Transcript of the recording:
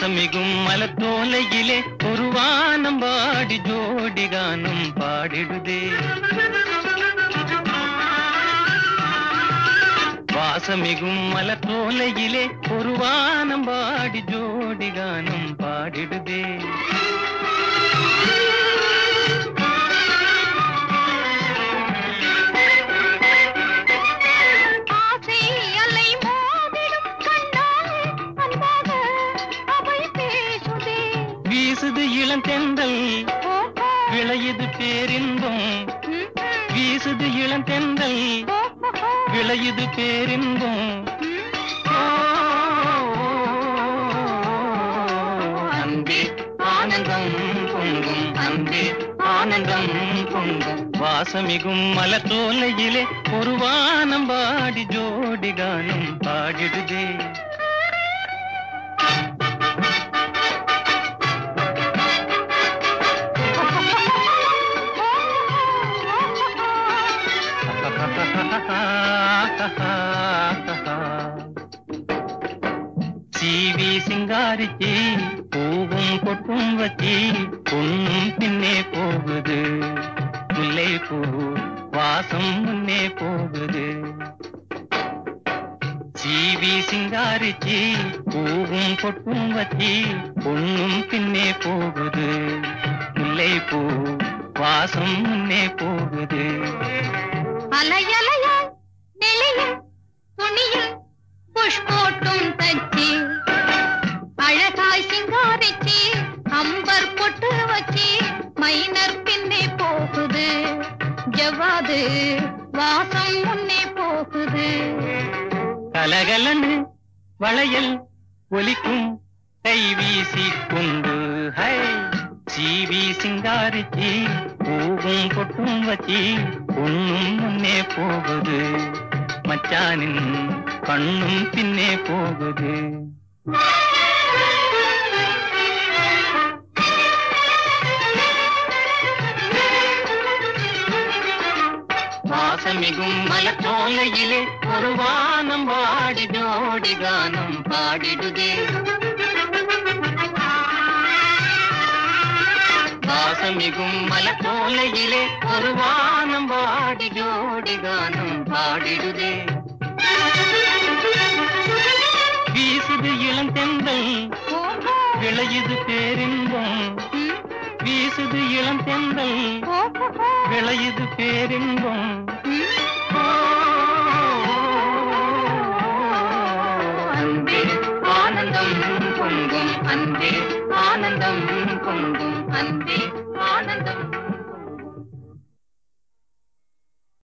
வாசமிகும் மலத்தோலையிலே ஒரு வானம் பாடி ஜோடி கானம் பாடிடுதே வாசமிகும் மலத்தோலையிலே ஒரு வானம் பாடி ஜோடி கானம் பாடிடுதே ஆசை அலை மோதிடும் கண்ணால் அன்பாக அவை பேசுதே வீசுது இளந்தெந்தல் ஓஹோ விளையுது பேரின்பம் ம், வீசுது இளந்தெந்தல் ஓஹோ விளையுது பேரின்பம் ம். ஓ, அன்பே ஆனந்தம் பொங்கும் அன்பே ஆனந்தம் பொங்கும் வாசமிகும் மலத்தோலையிலே ஒரு வானம் பாடி ஜோடி கானம் பாடிடுதே சீவி சிங்காரிச்சி பூவும் பொட்டும் வச்சி பொண்ணும் பின்னே போகுது முல்லை பூ வாசம் முன்னே போகுது சீவி சிங்காரிச்சி பூவும் பொட்டும் வச்சி பொண்ணும் பின்னே போகுது முல்லை பூ வாசம் முன்னே போகுது அலையலையாய் நெளியும் துணியில் புஷ் போட்டும் தச்சு அழகாய் சிங்காரிச்சு அம்பர் பொட்டு வச்சு மைனர் பின்னே போகுது ஜவ்வாது வாசம் முன்னே போகுது கலகலன்னு வளையல் ஒலிக்கும் கை வீசி கொண்டு ஹை சீவி சிங்காரிச்சி பூவும் பொட்டும் வச்சி பொண்ணும் முன்னே போகுது மச்சானின் கண்ணும் பின்னே போகுது வாசமிகும் மலச்சோலையிலே ஒரு வானம் பாடி ஜோடி கானம் பாடிடுதே வாசமிகும் மலச்சோலையிலே ஒரு வானம் பாடி ஜோடி கானம் பாடிடுதே வீசுது இளந்தெந்தல் ஓஹோ விளையுது பேரின்பம் ம், வீசுது இளந்தெந்தல் ஓஹோ விளையுது பேரின்பம் ம். அன்பே ஆனந்தம் பொங்கும் அன்பே ஆனந்தம் பொங்கும் அன்பே ஆனந்தம்